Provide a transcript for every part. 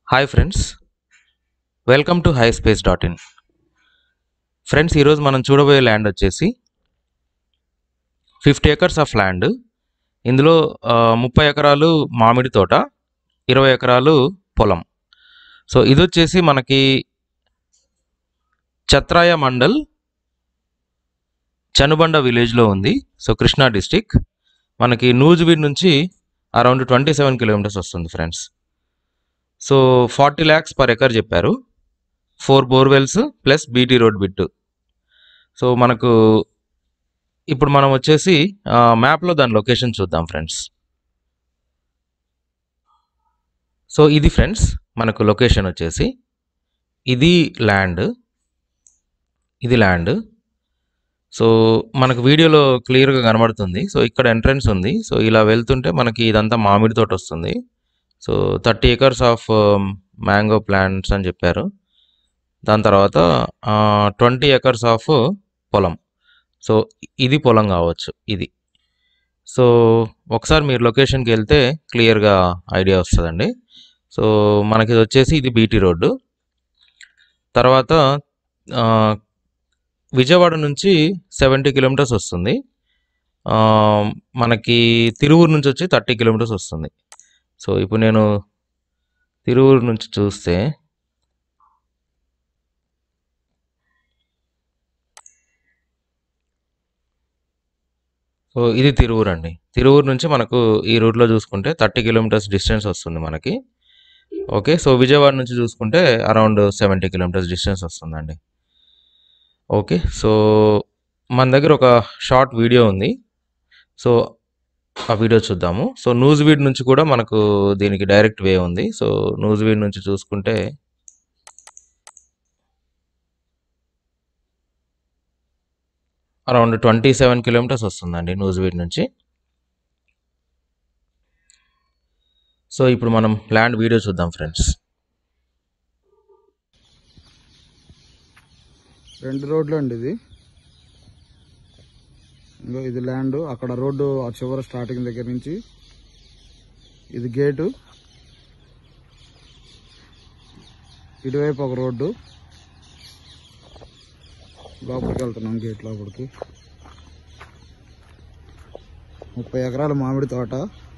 hi friends welcome to high space dot in friends ఈరోజు మనం చూడబోయే ల్యాండ్ వచ్చేసి ఫిఫ్టీ ఎకర్స్ ఆఫ్ ల్యాండ్ ఇందులో ఆ, ముప్పై ఎకరాలు మామిడి తోట ఇరవై ఎకరాలు పొలం సో ఇది వచ్చేసి మనకి ఛత్రాయ మండల్ చనుబండ విలేజ్లో ఉంది సో కృష్ణా డిస్టిక్ మనకి నూజివీడ్ నుంచి అరౌండ్ ట్వంటీ సెవెన్ కిలోమీటర్స్ వస్తుంది friends so forty lakhs per acre చెప్పారు four borewells plus BT road bit so మనకు ఇప్పుడు మనం వచ్చేసి ఆ, మ్యాప్లో దాని లొకేషన్ చూద్దాం ఫ్రెండ్స్ సో ఇది ఫ్రెండ్స్ మనకు లొకేషన్ వచ్చేసి ఇది ల్యాండ్ ఇది ల్యాండ్ సో మనకు వీడియోలో క్లియర్గా కనబడుతుంది సో ఇక్కడ ఎంట్రన్స్ ఉంది సో ఇలా వెళ్తుంటే మనకి ఇదంతా మామిడి తోట వస్తుంది so thirty acres of mango plants అని చెప్పారు దాని తర్వాత ట్వంటీ ఎకర్స్ ఆఫ్ పొలం సో ఇది పొలం కావచ్చు ఇది సో ఒకసారి మీరు లొకేషన్కి వెళ్తే క్లియర్గా ఐడియా వస్తుందండి సో మనకి ఇది వచ్చేసి ఇది బీటీ రోడ్డు తర్వాత ఆ, విజయవాడ నుంచి సెవెంటీ కిలోమీటర్స్ వస్తుంది ఆ, మనకి తిరువూరు నుంచి వచ్చి థర్టీ కిలోమీటర్స్ వస్తుంది సో ఇప్పుడు నేను తిరువూరు నుంచి చూస్తే సో ఇది తిరువూరు అండి తిరువూరు నుంచి మనకు ఈ రూట్లో చూసుకుంటే థర్టీ కిలోమీటర్స్ డిస్టెన్స్ వస్తుంది మనకి ఓకే సో విజయవాడ నుంచి చూసుకుంటే అరౌండ్ సెవెంటీ కిలోమీటర్స్ డిస్టెన్స్ వస్తుందండి ఓకే సో మన దగ్గర ఒక షార్ట్ వీడియో ఉంది సో ఆ వీడియో చూద్దాము సో న్యూస్ వీడ్ నుంచి కూడా మనకు దీనికి డైరెక్ట్ వే ఉంది సో న్యూస్ వీడ్ నుంచి చూసుకుంటే అరౌండ్ ట్వంటీ సెవెన్ కిలోమీటర్స్ వస్తుందండి న్యూస్ వీడ్ నుంచి సో ఇప్పుడు మనం ల్యాండ్ వీడియో చూద్దాం ఫ్రెండ్స్ రెండు రోడ్లు అండి ఇది ఇంకో ఇది ల్యాండ్ అక్కడ రోడ్డు ఆ చివర స్టార్టింగ్ దగ్గర నుంచి ఇది గేటు ఇటువైపు ఒక రోడ్డు లోపలికి వెళ్తున్నాం గేట్ లోపలికి ముప్పై ఎకరాల మామిడి తోట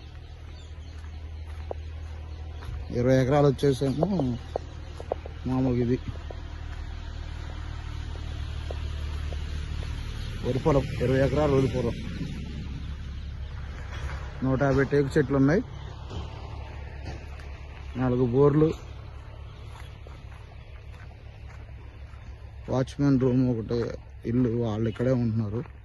ఇరవై ఎకరాలు వచ్చేసేమో మామూలుగా ఇది వరి పొలం ఇరవై ఎకరాలు వరి పొలం నూట యాభై టేకు చెట్లు ఉన్నాయి నాలుగు బోర్లు వాచ్మెన్ రూమ్ ఒకటి ఇల్లు వాళ్ళు ఇక్కడే ఉంటున్నారు